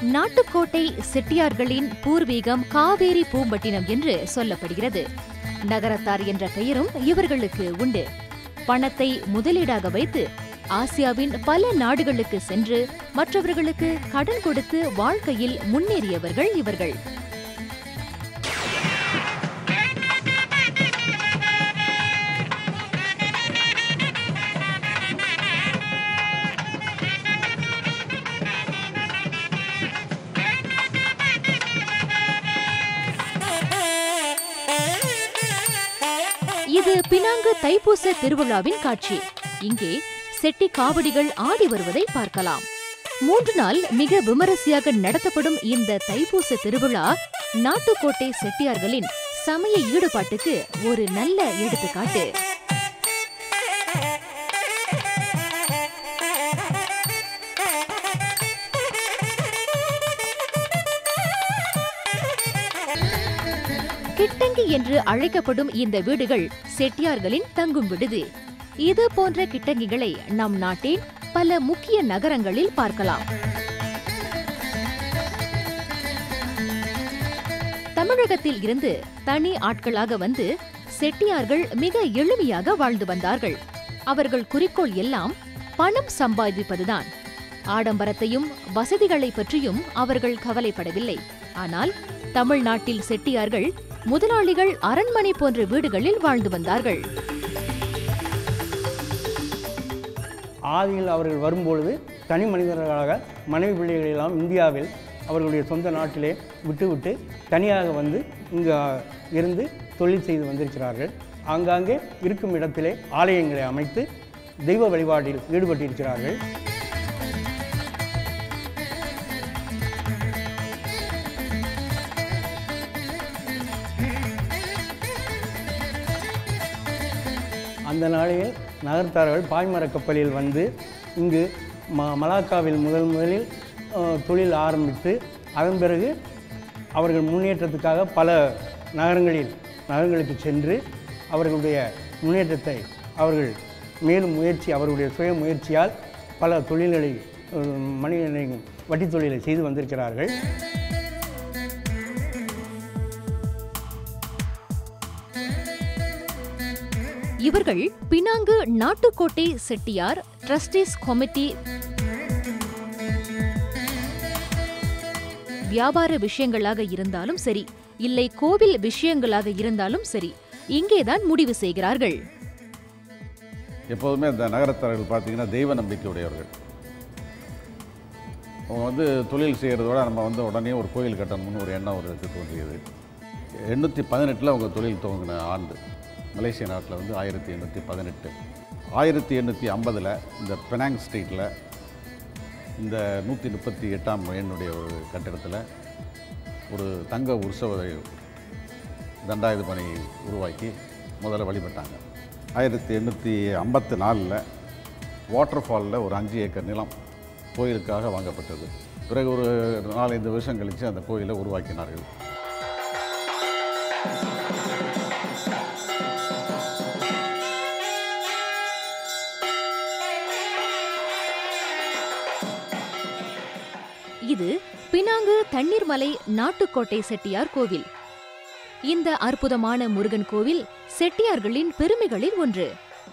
நாட்டுக்கோட்டை செட்டியார்களின் பூர்வீகம் காவேரி பூம்பட்டினம் என்று சொல்லப்படுகிறது நகரத்தார் என்ற பெயரும் இவர்களுக்கு உண்டு பணத்தை முதலீடாக வைத்து ஆசியாவின் பல நாடுகளுக்கு சென்று மற்றவர்களுக்கு கடன் கொடுத்து வாழ்க்கையில் முன்னேறியவர்கள் இவர்கள் இது பினாங்கு தைப்பூச திருவிழாவின் காட்சி இங்கே செட்டி காவடிகள் ஆடி வருவதை பார்க்கலாம் மூன்று நாள் மிக விமரிசையாக நடத்தப்படும் இந்த தைப்பூச திருவிழா நாட்டுக்கோட்டை செட்டியார்களின் சமய ஈடுபாட்டுக்கு ஒரு நல்ல எடுத்துக்காட்டு கிட்டங்கி என்று அழைக்கப்படும் இந்த வீடுகள் செட்டியார்களின் தங்கும் விடுதி இது போன்ற கிட்டங்கிகளை நம் நாட்டின் பல முக்கிய நகரங்களில் பார்க்கலாம் தமிழகத்தில் இருந்து தனி ஆட்களாக வந்து செட்டியார்கள் மிக எளிமையாக வாழ்ந்து வந்தார்கள் அவர்கள் குறிக்கோள் எல்லாம் பணம் சம்பாதிப்பதுதான் ஆடம்பரத்தையும் வசதிகளை பற்றியும் அவர்கள் கவலைப்படவில்லை ஆனால் தமிழ்நாட்டில் செட்டியார்கள் முதலாளிகள் அரண்மனை போன்ற வீடுகளில் வாழ்ந்து வந்தார்கள் ஆதியில் அவர்கள் வரும்பொழுது தனி மனிதர்களாக மனைவி பிள்ளைகள் எல்லாம் இந்தியாவில் அவர்களுடைய சொந்த நாட்டிலே விட்டுவிட்டு தனியாக வந்து இங்கு இருந்து தொழில் செய்து வந்திருக்கிறார்கள் ஆங்காங்கே இருக்கும் இடத்திலே ஆலயங்களை அமைத்து தெய்வ வழிபாட்டில் ஈடுபட்டிருக்கிறார்கள் அந்த நாளில் நகர்த்தார்கள் பாய்மரக் கப்பலில் வந்து இங்கு ம மலாக்காவில் முதல் முதலில் அஹ், தொழில் ஆரம்பித்து அதன் பிறகு அவர்கள் முன்னேற்றத்துக்காக பல நகரங்களில் நகரங்களுக்கு சென்று அவர்களுடைய முன்னேற்றத்தை அவர்கள் மேலும் முயற்சி அவர்களுடைய சுய முயற்சியால் பல தொழில்களை அஹ், மனிதனை வட்டி தொழிலை செய்து வந்திருக்கிறார்கள் இவர்கள் Penang Nattukottai Chettiar trustees committee வியாபார விஷயங்களாக இருந்தாலும் சரி இல்லை கோவில் விஷயங்களாக இருந்தாலும் சரி இங்கேதான் முடிவு செய்கிறார்கள் எப்போதுமே இந்த நகரத்தார்கள் பார்த்தீங்கன்னா தெய்வ நம்பிக்கை உடையவர்கள் அவங்க வந்து தொழில் செய்கிறதோட நம்ம வந்து உடனே ஒரு கோயில் கட்டணும்னு ஒரு எண்ணம் அவர்களுக்கு தோன்றியது எண்ணூற்றி பதினெட்டில் அவங்க தொழில் துவங்கின ஆண்டு மலேசிய நாட்டில் வந்து ஆயிரத்தி எண்ணூற்றி பதினெட்டு ஆயிரத்தி எண்ணூற்றி ஐம்பதில் இந்த பெனாங் ஸ்ட்ரீட்டில் இந்த நூற்றி முப்பத்தி எட்டாம் எண்ணுடைய ஒரு கட்டிடத்தில் ஒரு தங்க உற்சவ தண்டாயுத பணி உருவாக்கி முதல்ல வழிபட்டாங்க ஆயிரத்தி எண்ணூற்றி ஐம்பத்தி நாலில் வாட்டர் ஃபாலில் ஒரு அஞ்சு ஏக்கர் நிலம் கோயிலுக்காக வாங்கப்பட்டது பிறகு ஒரு நாலஞ்சு வருஷம் கழித்து அந்த கோயிலை உருவாக்கினார்கள் இது பினாங்கு தண்ணீர்மலை நாட்டுக்கோட்டை செட்டியார் கோவில் இந்த அற்புதமான முருகன் கோவில் செட்டியார்களின் பெருமைகளில் ஒன்று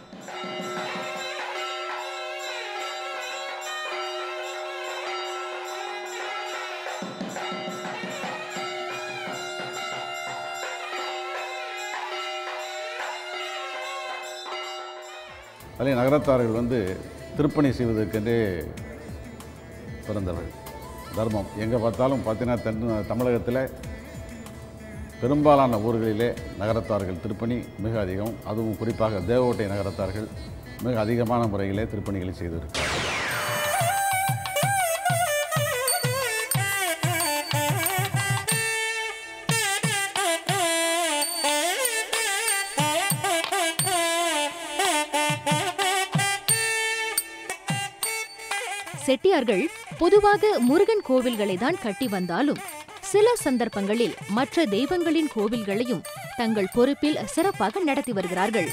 அதிலே நகரத்தார்கள் வந்து திருப்பணி செய்வதற்கென்றே பிறந்தவர்கள் தர்மம் எங்கே பார்த்தாலும் பார்த்தீங்கன்னா தென் தமிழகத்தில் பெரும்பாலான ஊர்களிலே நகரத்தார்கள் திருப்பணி மிக அதிகம் அதுவும் குறிப்பாக தேவகோட்டை நகரத்தார்கள் மிக அதிகமான முறையிலே திருப்பணிகளை செய்திருக்கிறார்கள் செட்டியார்கள் பொதுவாக முருகன் கோவில்களை தான் கட்டி வந்தாலும் சில சந்தர்ப்பங்களில் மற்ற தெய்வங்களின் கோவில்களையும் தங்கள் பொறுப்பில் சிறப்பாக நடத்தி வருகிறார்கள்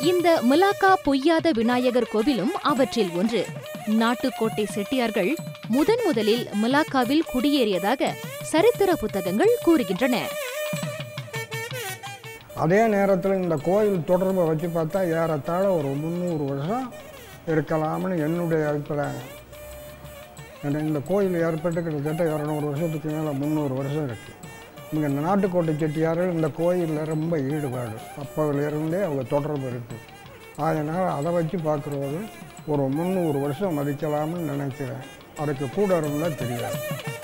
இந்த மிலாக்கா பொய்யாத விநாயகர் கோவிலும் அவற்றில் ஒன்று நாட்டுக்கோட்டை செட்டியார்கள் முதன் முதலில் மிலாக்காவில் குடியேறியதாக சரித்திர புத்தகங்கள் கூறுகின்றன அதே நேரத்தில் இந்த கோயில் தொடர்பை வச்சு பார்த்தா ஏறத்தாழ ஒரு முந்நூறு வருஷம் இருக்கலாம்னு என்னுடைய அபிப்பிராயம் ஏன்னா இந்த கோயில் ஏற்பட்டு கிட்டத்தட்ட இரநூறு வருஷத்துக்கு மேலே முந்நூறு வருஷம் இருக்குது இங்கே நாட்டுக்கோட்டை செட்டியார்கள் இந்த கோயிலில் ரொம்ப ஈடுபாடு அப்போவிலிருந்தே அவங்க தொடர்பு இருக்குது அதனால் அதை வச்சு பார்க்குறது ஒரு முந்நூறு வருஷம் மதிக்கலாம்னு நினைக்கிறேன் அதுக்கு கூட இருந்தால் தெரியாது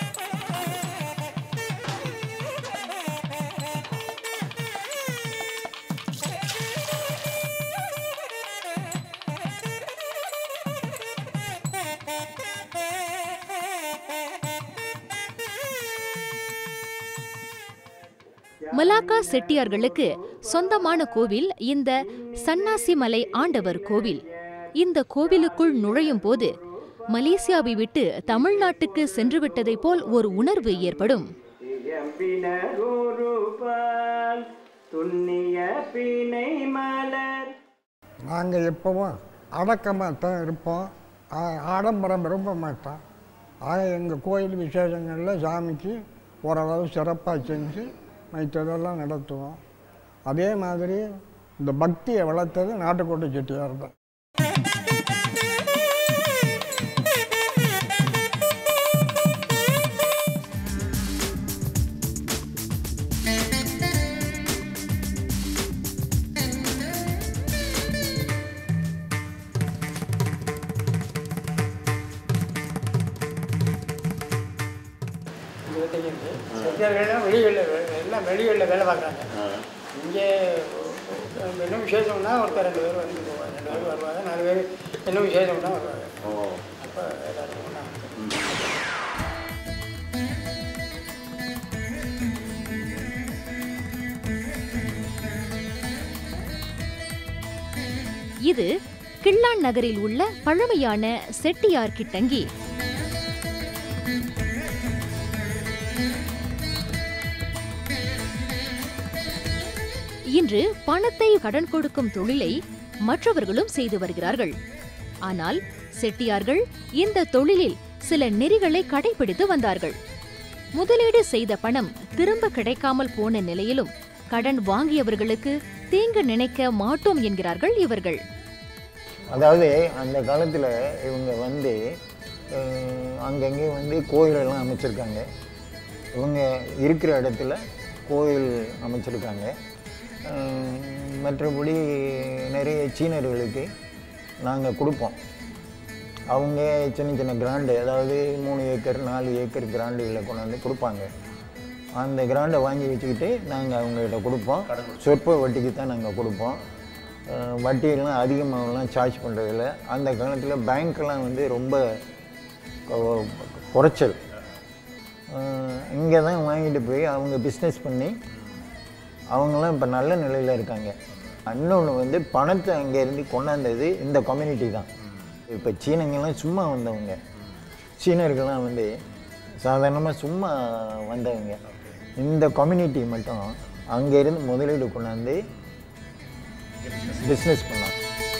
மலாக்கா செட்டியார்களுக்கு சொந்தமான கோவில் இந்த சன்னாசிமலை ஆண்டவர் கோவில் இந்த கோவிலுக்குள் நுழையும் போது மலேசியாவை விட்டு தமிழ்நாட்டுக்கு சென்றுவிட்டதைப் போல் ஒரு உணர்வு ஏற்படும் எம்பினருபால் துண்ணிய பிணை மலர் நாங்கள் எப்பவும் அடக்கமாக தான் இருப்போம் ஆ- ஆடம்பரம் விரும்ப மாட்டோம் ஆக எங்கள் கோயில் விசேஷங்களில் சாமிக்கு ஓரளவு சிறப்பாக செஞ்சு மற்றதெல்லாம் நடத்துவோம் அதே மாதிரி இந்த பக்தியை வளர்த்தது நாட்டுக்கோட்டை செட்டியார் தான் இருபத்தஞ்சு செட்டியார்கள்லாம் வெளிகளில் எல்லாம் வெளிகளில் வேலை பார்க்குறாங்க இங்கே என்ன விசேஷம்னா ஒருத்தர் ரெண்டு பேர் வந்து போவாங்க ரெண்டு பேர் வருவாங்க நாலு பேர் என்ன விசேஷம்னா வருவாங்க அப்போ எல்லாரும் ஒண்ணா வந்து. இது கிள்ளான் நகரில் உள்ள பழமையான செட்டியார் கிட்டங்கி இன்று பணத்தை கடன் கொடுக்கும் தொழிலை மற்றவர்களும் செய்து வருகிறார்கள் ஆனால் செட்டியார்கள் இந்த தொழிலில் சில நெறிகளை கடைபிடித்து வந்தார்கள் முதலீடு செய்த பணம் திரும்ப கிடைக்காமல் போன நிலையிலும் கடன் வாங்கியவர்களுக்கு தீங்கு நினைக்க மாட்டோம் என்கிறார்கள் இவர்கள் அதாவது அந்த காலத்தில் இவங்க வந்து அஹ், அங்கங்கே வந்து கோயிலெல்லாம் அமைச்சிருக்காங்க இவங்க இருக்கிற இடத்துல கோயில் அமைச்சிருக்காங்க அஹ், மற்றபடி நிறைய சீனர்களுக்கு நாங்கள் கொடுப்போம் அவங்க சின்ன சின்ன கிராண்டு அதாவது மூணு ஏக்கர் நாலு ஏக்கர் கிராண்டுகளை கொண்டாந்து கொடுப்பாங்க அந்த கிராண்டை வாங்கி வச்சுக்கிட்டு நாங்கள் அவங்ககிட்ட கொடுப்போம் சொற்ப வட்டிக்கு தான் நாங்கள் கொடுப்போம் அஹ் வட்டியெல்லாம் அதிகமாகலாம் சார்ஜ் பண்ணுறதில்ல அந்த காலத்தில் பேங்க்கெல்லாம் வந்து ரொம்ப கொ- குறைச்சல் இங்கே தான் வாங்கிட்டு போய் அவங்க பிஸ்னஸ் பண்ணி அவங்களாம் இப்போ நல்ல நிலையில் இருக்காங்க இன்னொன்று வந்து பணத்தை அங்கேருந்து கொண்டாந்தது இந்த கம்யூனிட்டி தான் இப்போ சீனங்கள்லாம் சும்மா வந்தவங்க சீனர்கள்லாம் வந்து சாதாரணமாக சும்மா வந்தவங்க இந்த கம்யூனிட்டி மட்டும் அங்கேருந்து முதலீடு கொண்டாந்து பிஸ்னஸ் பண்ணலாம்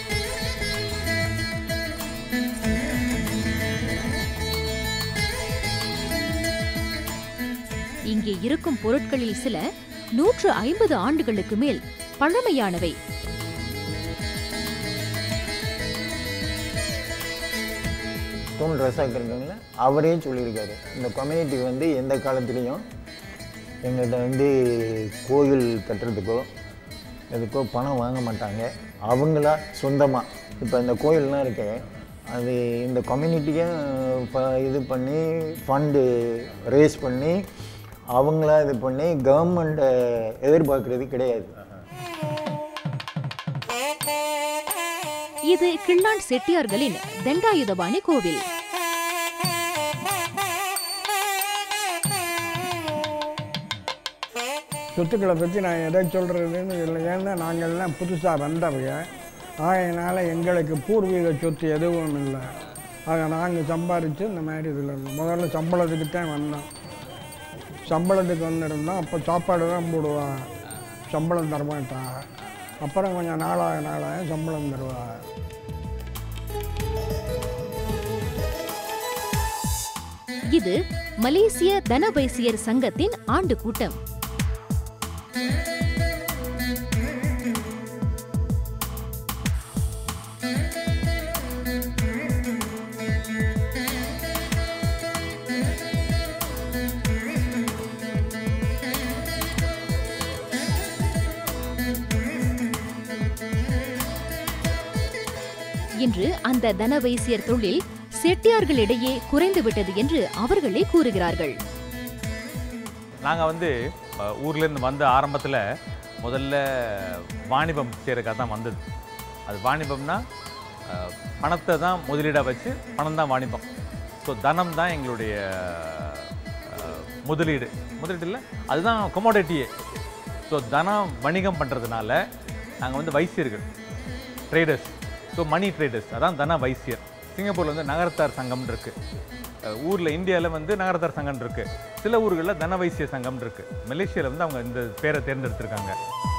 இங்கே இருக்கும் பொருட்களில் சில நூற்று ஐம்பது ஆண்டுகளுக்கு மேல் பழமையானவை தூண் ரசாக் இருக்காங்கள அவரே சொல்லியிருக்காரு இந்த கம்யூனிட்டி வந்து எந்த காலத்துலேயும் எங்கள்கிட்ட வந்து கோயில் கட்டுறதுக்கோ எதுக்கோ பணம் வாங்க மாட்டாங்க அவங்களா சொந்தமாக இப்போ இந்த கோயில்லாம் இருக்கு அது இந்த கம்யூனிட்டியை இது பண்ணி ஃபண்டு ரேஸ் பண்ணி அவங்களா இது பண்ணி கவர்மெண்ட்டை எதிர்பார்க்கறது கிடையாது இது கிள்ளான் செட்டியார்களின் தண்டாயுதபாணி கோவில் சொத்துக்களை பற்றி நான் எதை சொல்கிறதுன்னு இல்லை ஏன்னா நாங்கள்லாம் புதுசாக வந்தவங்க ஆகையினால எங்களுக்கு பூர்வீக சொத்து எதுவும் இல்லை ஆக நாங்கள் சம்பாதிச்சு இந்த மாதிரி இதில் இருந்தோம் முதல்ல சம்பளத்துக்கு தான் வந்தோம் சம்பளத்துக்கு வந்திருந்தோம் அப்போ சாப்பாடு தான் போடுவான் சம்பளம் தரமாட்டான் அப்புறம் கொஞ்சம் நாளாக நாளாக சம்பளம் தருவாங்க இது மலேசிய தன வைசியர் சங்கத்தின் ஆண்டு கூட்டம் இன்று அந்த தன வைசியர் தொழில் செட்டியார்களிடையே குறைந்துவிட்டது என்று அவர்களே கூறுகிறார்கள் நாங்கள் வந்து அஹ், ஊர்லேருந்து வந்த ஆரம்பத்தில் முதல்ல வாணிபம் செய்கிறக்காக தான் வந்தது அது வாணிபம்னா அஹ், பணத்தை தான் முதலீடாக வச்சு பணம் தான் வாணிபம் ஸோ தனம் தான் எங்களுடைய அஹ், முதலீடு முதலீடு இல்லை அதுதான் கொமோடிட்டியே ஸோ தனம் வணிகம் பண்ணுறதுனால நாங்கள் வந்து வைசியர்கள் ட்ரேடர்ஸ் ஸோ மணி ட்ரேடர்ஸ் அதான் தன வைசியர் சிங்கப்பூரில் வந்து நகரத்தார் சங்கம் இருக்கு அஹ் ஊர்ல இந்தியாவில் வந்து நகரத்தார் சங்கம் இருக்கு சில ஊர்களில் தன வைசிய சங்கம் இருக்கு மலேசியாவில் வந்து அவங்க இந்த பேரை தேர்ந்தெடுத்திருக்காங்க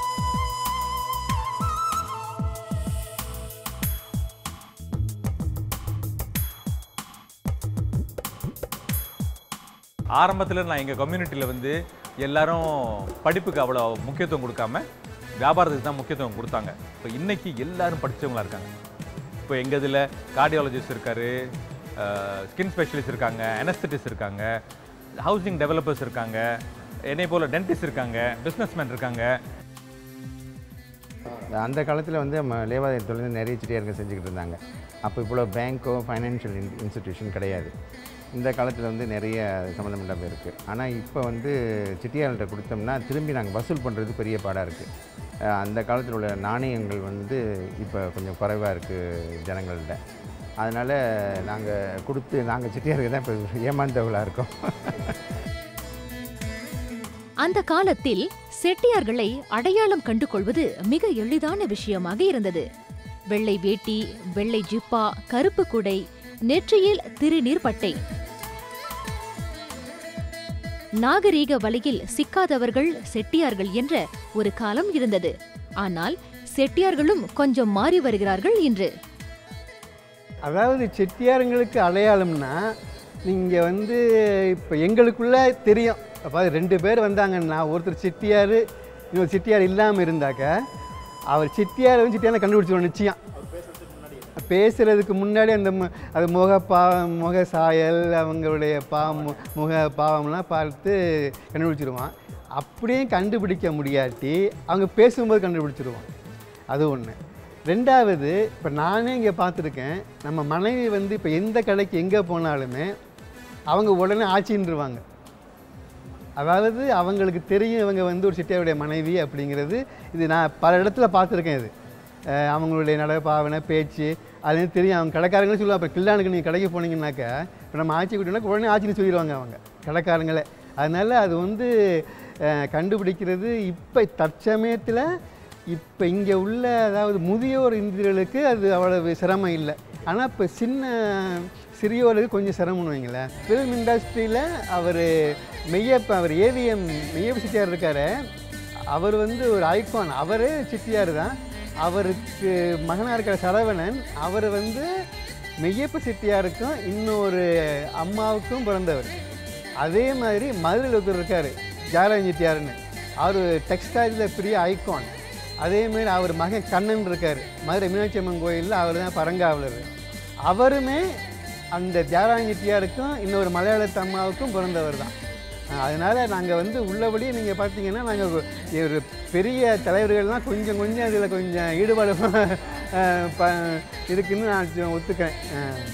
ஆரம்பத்தில் நான் எங்கள் கம்யூனிட்டியில் வந்து எல்லாரும் படிப்புக்கு அவ்வளோ முக்கியத்துவம் கொடுக்காம வியாபாரத்துக்கு தான் முக்கியத்துவம் கொடுத்தாங்க இப்போ இன்னைக்கு எல்லாரும் படித்தவங்களா இருக்காங்க இப்போ எங்கள் இதில் கார்டியாலஜிஸ்ட் இருக்காரு ஸ்கின் ஸ்பெஷலிஸ்ட் இருக்காங்க அனஸ்தட்டிஸ்ட் இருக்காங்க ஹவுசிங் டெவலப்பர்ஸ் இருக்காங்க என்னை போல் டென்டிஸ்ட் இருக்காங்க பிஸ்னஸ்மேன் இருக்காங்க அந்த காலத்தில் வந்து நம்ம லேவாதார தொழில் வந்து நிறைய சிட்டியாருங்க செஞ்சுக்கிட்டு இருந்தாங்க அப்போ இவ்வளோ பேங்க்கோ ஃபைனான்ஷியல் இன்ஸ்டிடியூஷன் கிடையாது இந்த காலத்தில் வந்து நிறைய சம்மந்தமெல்லாம் இருக்குது ஆனால் இப்போ வந்து சிட்டியார்கிட்ட கொடுத்தோம்னா திரும்பி நாங்கள் வசூல் பண்ணுறது பெரிய பாடாக இருக்குது அந்த காலத்தில் உள்ள நாணயங்கள் வந்து இப்போ கொஞ்சம் குறைவாக இருக்குது ஜனங்கள்கிட்ட அதனால் நாங்கள் கொடுத்து நாங்கள் சிட்டியாருக்கு தான் இப்போ ஏமாந்தவர்களாக இருக்கோம் அந்த காலத்தில் செட்டியார்களை அடையாளம் கண்டு கொள்வது மிக எளிதான விஷயமாக இருந்தது வெள்ளை வேட்டி வெள்ளை ஜிப்பா கருப்பு குடை நெற்றியில் திருநீர் பட்டை நாகரீக வலையில் சிக்காதவர்கள் செட்டியார்கள் என்ற ஒரு காலம் இருந்தது ஆனால் செட்டியார்களும் கொஞ்சம் மாறி வருகிறார்கள் இன்று அதாவது செட்டியாருங்களுக்கு அடையாளம்னா நீங்கள் வந்து இப்போ எங்களுக்குள்ள தெரியும் அப்போ ரெண்டு பேர் வந்தாங்கன்னா ஒருத்தர் செட்டியார் இன்னொரு செட்டியார் இல்லாமல் இருந்தாக்க அவர் செட்டியார் வந்து செட்டியார் கண்டுபிடிச்சிருவோம் நிச்சயம் பேசுகிறதுக்கு முன்னாடி அந்த மு- அது முக பா முக சாயல் அவங்களுடைய பா மு- முக பாவம்லாம் பார்த்து கண்டுபிடிச்சிருவான் அப்படியே கண்டுபிடிக்க முடியாட்டி அவங்க பேசும்போது கண்டுபிடிச்சிருவான் அது ஒன்று ரெண்டாவது இப்போ நானே இங்கே பார்த்துருக்கேன் நம்ம மனைவி வந்து இப்போ எந்த கடைக்கு எங்கே போனாலுமே அவங்க உடனே ஆட்சின்றுவாங்க அதாவது அவங்களுக்கு தெரியும் இவங்க வந்து ஒரு செட்டியாருடைய மனைவி அப்படிங்கிறது இது நான் பல இடத்துல பார்த்துருக்கேன் இது அஹ் அவங்களுடைய நட பாவனை பேச்சு அதுலேருந்து தெரியும் அவங்க கடைக்காரங்களும் சொல்லுவாங்க இப்போ கில்லானுக்கு நீங்கள் கடைக்கு போனீங்கன்னாக்கா இப்போ நம்ம ஆட்சி கூட்டினா உடனே ஆட்சின்னு சொல்லிடுவாங்க அவங்க கடைக்காரங்களே அதனால் அது வந்து அஹ், கண்டுபிடிக்கிறது இப்போ தற்சமயத்தில் இப்போ இங்கே உள்ள அதாவது முதியோர் இந்தியர்களுக்கு அது அவ்வளவு சிரமம் இல்லை ஆனால் இப்போ சின்ன சிறியோருக்கு கொஞ்சம் சிரமம்னு வைங்களேன் ஃபிலிம் இண்டஸ்ட்ரியில் அவர் மெய்யப்ப அவர் ஏவிஎம் மெய்யப்ப செட்டியார் இருக்காரு அவர் வந்து ஒரு ஐகான் அவரே செட்டியார் தான் அவருக்கு மகனாக இருக்கிற சரவணன் அவர் வந்து மெய்யப்ப செட்டியாருக்கும் இன்னொரு அம்மாவுக்கும் பிறந்தவர் அதே மாதிரி மதுரையில் ஒருத்தர் இருக்கார் ஜாரவன் செட்டியார்னு அவர் டெக்ஸ்டைலில் பெரிய ஐகான் அதேமாரி அவர் மகன் கண்ணன் இருக்கார் மதுரை மீனாட்சி அம்மன் கோயிலில் அவர் தான் பரங்காவலர் அவருமே அந்த தியாகராஜ செட்டியாருக்கும் இன்னொரு மலையாளத்து அம்மாவுக்கும் பிறந்தவர் தான் அதனால் நாங்கள் வந்து உள்ளபடி நீங்கள் பார்த்தீங்கன்னா நாங்கள் ஒரு பெரிய தலைவர்கள்லாம் கொஞ்சம் கொஞ்சம் அதில் கொஞ்சம் ஈடுபாடு அஹ், ப இருக்குன்னு நான் ஒத்துக்கிறேன் அஹ்.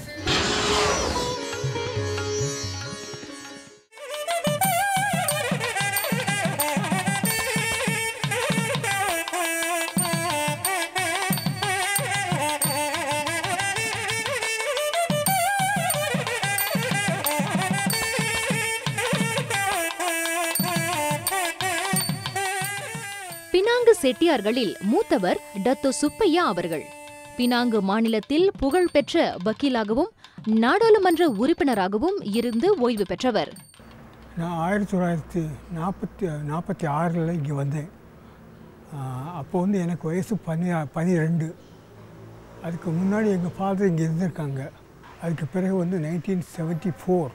பினாங்கு செட்டியார்களில் மூத்தவர் டத்தோ சுப்பையா அவர்கள் பினாங்கு மாநிலத்தில் புகழ்பெற்ற வக்கீலாகவும் நாடாளுமன்ற உறுப்பினராகவும் இருந்து ஓய்வு பெற்றவர் நான் ஆயிரத்தி தொள்ளாயிரத்தி நாற்பத்தி நாற்பத்தி ஆறில் இங்கே வந்தேன் அப்போ வந்து எனக்கு வயசு பனி பனிரெண்டு அதுக்கு முன்னாடி எங்கள் ஃபாதர் இங்கே இருந்திருக்காங்க அதுக்கு பிறகு வந்து நைன்டீன் செவன்ட்டி ஃபோர்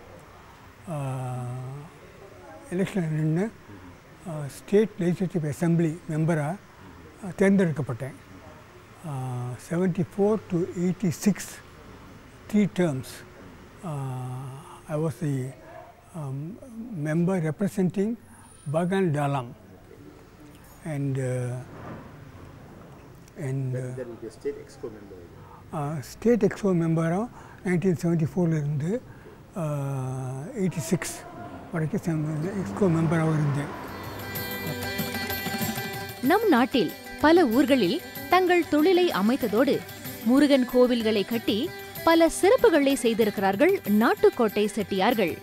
எலெக்ஷனில் நின்று ஸ்டேட் லெஜிஸ்லேட்டிவ் அசம்பிளி மெம்பராக தேர்ந்தெடுக்கப்பட்டேன் seventy four to eighty six three terms I was the member representing Bagan Dalam. And, uh, and uh, state exco member state exco மெம்பராக நைன்டீன் செவன்ட்டி ஃபோர்லேருந்து eighty six வரைக்கும் exco மெம்பராக இருந்தேன் நம் நாட்டில் பல ஊர்களில் தங்கள் தொழிலை அமைத்ததோடு முருகன் கோவில்களை கட்டி பல சிறப்புகளை செய்திருக்கிறார்கள் நாட்டுக்கோட்டை செட்டியார்கள்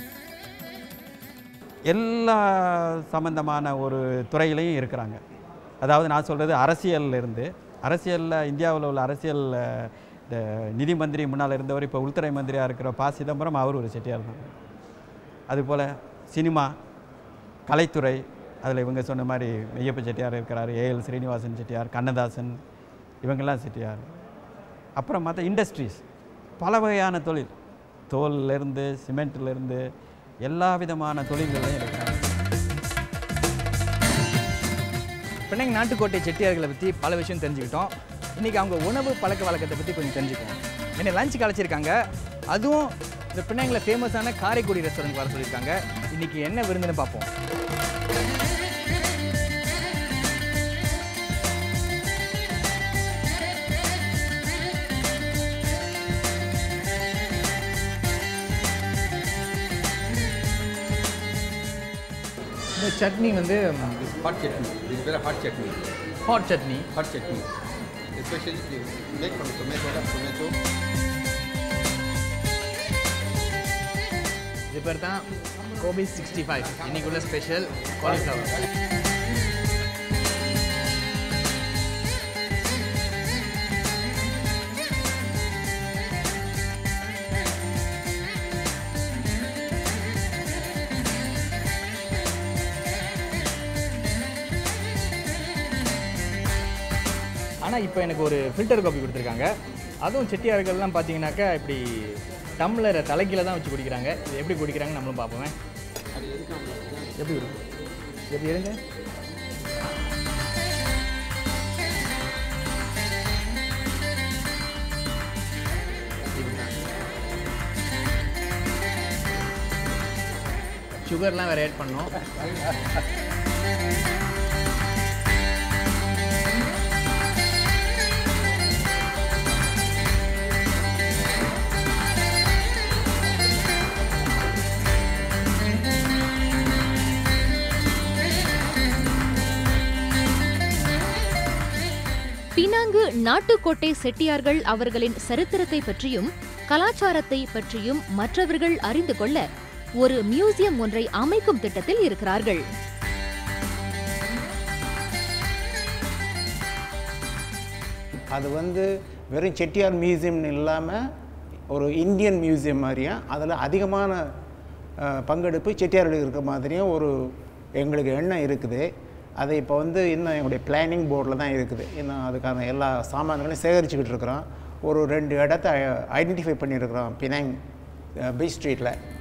எல்லா சம்பந்தமான ஒரு துறையிலையும் இருக்கிறாங்க அதாவது நான் சொல்கிறது அரசியல்ல இருந்து அரசியலில் இந்தியாவில் உள்ள அரசியல் அஹ், இந்த நிதி மந்திரி முன்னால் இருந்தவர் இப்போ உள்துறை மந்திரியாக இருக்கிற ப சிதம்பரம் அவர் ஒரு செட்டியார் தான் அதுபோல் சினிமா கலைத்துறை அதில் இவங்க சொன்ன மாதிரி மெய்யப்ப செட்டியார் இருக்கிறார் ஏஎல் ஸ்ரீனிவாசன் செட்டியார் கண்ணதாசன் இவங்கெல்லாம் செட்டியார் அப்புறம் மற்ற இண்டஸ்ட்ரீஸ் பல வகையான தொழில் தோல்லேருந்து சிமெண்ட்லேருந்து எல்லா விதமான தொழில்களையும் இருக்கிறாங்க பின்னைங்க நாட்டுக்கோட்டை செட்டியார்களை பற்றி பல விஷயம் தெரிஞ்சுக்கிட்டோம் இன்றைக்கி அவங்க உணவு பழக்க வழக்கத்தை பற்றி கொஞ்சம் தெரிஞ்சுக்குவோம் என்னை லஞ்சுக்கு அழைச்சிருக்காங்க அதுவும் இந்த பிள்ளைங்களை ஃபேமஸான காரைக்குடி ரெஸ்டாரண்ட் வர சொல்லியிருக்காங்க இன்றைக்கி என்ன விருந்துன்னு பார்ப்போம் இந்த சட்னி வந்து Hot chutney. This is very hot chutney. Hot chutney Hot chutney. Especially made from tomato, tomato. இது பேர் தான் கோபி சிக்ஸ்டி ஃபைவ் இன்னைக்குள்ள ஸ்பெஷல் காலிஃப்ளவர் ஆனால் இப்போ எனக்கு ஒரு ஃபில்டர் காபி கொடுத்துருக்காங்க அதுவும் செட்டியார்கள்லாம் பார்த்தீங்கன்னாக்கா இப்படி டம்ளரை தலைக்கீழ தான் வச்சு குடிக்கிறாங்க இது எப்படி குடிக்கிறாங்கன்னு நம்மளும் பார்ப்போமே எப்படி இருக்கும் எப்படி இருங்க சுகர்லாம் வேறு ஆட் பண்ணோம் பினாங்கு நாட்டுக்கோட்டை செட்டியார்கள் அவர்களின் சரித்திரத்தை பற்றியும் கலாச்சாரத்தை பற்றியும் மற்றவர்கள் அறிந்து கொள்ள ஒரு மியூசியம் ஒன்றை அமைக்கும் திட்டத்தில் இருக்கிறார்கள் அது வந்து வெறும் செட்டியார் மியூசியம்னு இல்லாமல் ஒரு இந்தியன் மியூசியம் மாதிரியும் அதில் அதிகமான அஹ், பங்கெடுப்பு செட்டியார்களுக்கு இருக்க மாதிரியும் ஒரு எங்களுக்கு எண்ணம் இருக்குது அது இப்போ வந்து இன்னும் எங்களுடைய பிளானிங் போர்டில் தான் இருக்குது இன்னும் அதுக்கான எல்லா சாமான்களையும் சேகரிச்சுக்கிட்டு இருக்கிறோம் ஒரு ரெண்டு இடத்த ஐடென்டிஃபை பண்ணியிருக்கிறோம் பினாங் பீச் ஸ்ட்ரீட்டில்